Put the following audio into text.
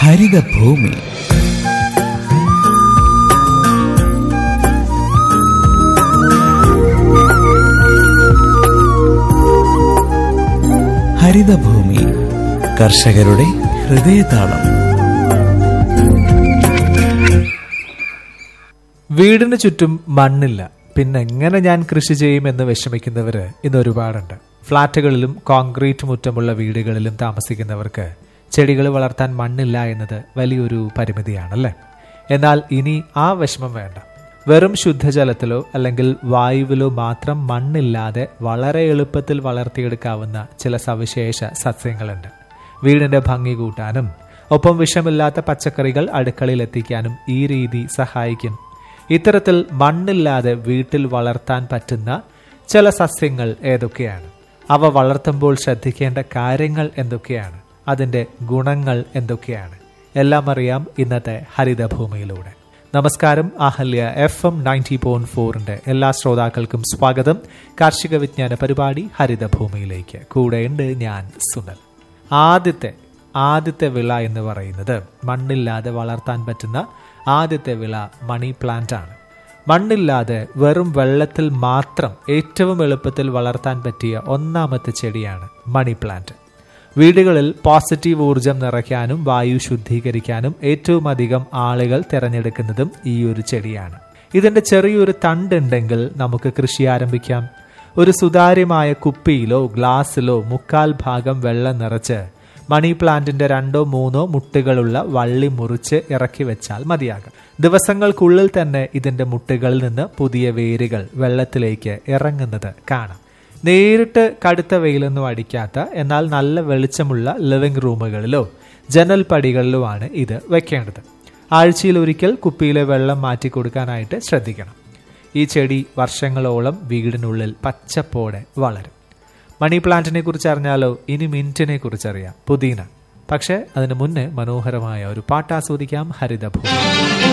ഹരിതഭൂമി ഹരിതഭൂമി കർഷകരുടെ ഹൃദയതാളം വീടിന് ചുറ്റും മണ്ണില്ല പിന്നെ എങ്ങനെ ഞാൻ കൃഷി ചെയ്യുമെന്ന് വിഷമിക്കുന്നവര് ഇന്ന് ഒരുപാടുണ്ട് ഫ്ളാറ്റുകളിലും കോൺക്രീറ്റ് മുറ്റമുള്ള വീടുകളിലും താമസിക്കുന്നവർക്ക് ചെടികൾ വളർത്താൻ മണ്ണില്ല എന്നത് വലിയൊരു പരിമിതിയാണല്ലേ എന്നാൽ ഇനി ആ വിഷമം വേണ്ട വെറും ശുദ്ധജലത്തിലോ അല്ലെങ്കിൽ വായുവിലോ മാത്രം മണ്ണില്ലാതെ വളരെ എളുപ്പത്തിൽ വളർത്തിയെടുക്കാവുന്ന ചില സവിശേഷ സസ്യങ്ങളുണ്ട് വീടിന്റെ ഭംഗി കൂട്ടാനും ഒപ്പം വിഷമില്ലാത്ത പച്ചക്കറികൾ അടുക്കളയിൽ എത്തിക്കാനും ഈ രീതി സഹായിക്കും ഇത്തരത്തിൽ മണ്ണില്ലാതെ വീട്ടിൽ വളർത്താൻ പറ്റുന്ന ചില സസ്യങ്ങൾ ഏതൊക്കെയാണ് അവ വളർത്തുമ്പോൾ ശ്രദ്ധിക്കേണ്ട കാര്യങ്ങൾ എന്തൊക്കെയാണ് അതിന്റെ ഗുണങ്ങൾ എന്തൊക്കെയാണ് എല്ലാം അറിയാം ഇന്നത്തെ ഹരിതഭൂമിയിലൂടെ നമസ്കാരം Ahalya F M ninety point ഫോറിന്റെ എല്ലാ ശ്രോതാക്കൾക്കും സ്വാഗതം കാർഷിക വിജ്ഞാന പരിപാടി ഹരിതഭൂമിയിലേക്ക് കൂടെയുണ്ട് ഞാൻ സുനൽ ആദ്യത്തെ ആദ്യത്തെ വിള എന്ന് പറയുന്നത് മണ്ണില്ലാതെ വളർത്താൻ പറ്റുന്ന ആദ്യത്തെ വിള മണി പ്ലാന്റ് ആണ് മണ്ണില്ലാതെ വെറും വെള്ളത്തിൽ മാത്രം ഏറ്റവും എളുപ്പത്തിൽ വളർത്താൻ പറ്റിയ ഒന്നാമത്തെ ചെടിയാണ് മണി പ്ലാന്റ് വീടുകളിൽ പോസിറ്റീവ് ഊർജം നിറയ്ക്കാനും വായു ശുദ്ധീകരിക്കാനും ഏറ്റവും അധികം ആളുകൾ തിരഞ്ഞെടുക്കുന്നതും ഈ ഒരു ചെടിയാണ് ഇതിന്റെ ചെറിയൊരു തണ്ടുണ്ടെങ്കിൽ നമുക്ക് കൃഷി ആരംഭിക്കാം ഒരു സുതാര്യമായ കുപ്പിയിലോ ഗ്ലാസ്സിലോ മുക്കാൽ ഭാഗം വെള്ളം നിറച്ച് മണി പ്ലാന്റിന്റെ രണ്ടോ മൂന്നോ മുട്ടുകളുള്ള വള്ളി മുറിച്ച് ഇറക്കി വെച്ചാൽ മതിയാകും ദിവസങ്ങൾക്കുള്ളിൽ തന്നെ ഇതിന്റെ മുട്ടുകളിൽ നിന്ന് പുതിയ വേരുകൾ വെള്ളത്തിലേക്ക് ഇറങ്ങുന്നത് കാണാം നേരിട്ട് കടുത്ത വെയിലൊന്നും അടിക്കാത്ത എന്നാൽ നല്ല വെളിച്ചമുള്ള ലിവിംഗ് റൂമുകളിലോ ജനൽ പടികളിലുമാണ് ഇത് വെക്കേണ്ടത് ആഴ്ചയിൽ ഒരിക്കൽ കുപ്പിയിലെ വെള്ളം മാറ്റി കൊടുക്കാനായിട്ട് ശ്രദ്ധിക്കണം ഈ ചെടി വർഷങ്ങളോളം വീടിനുള്ളിൽ പച്ചപ്പോടെ വളരും മണി പ്ലാന്റിനെ കുറിച്ച് അറിഞ്ഞാലോ ഇനി മിന്റിനെ കുറിച്ച് അറിയാം പുതിന പക്ഷെ അതിനു മുന്നേ മനോഹരമായ ഒരു പാട്ട് ആസ്വദിക്കാം ഹരിതഭൂമി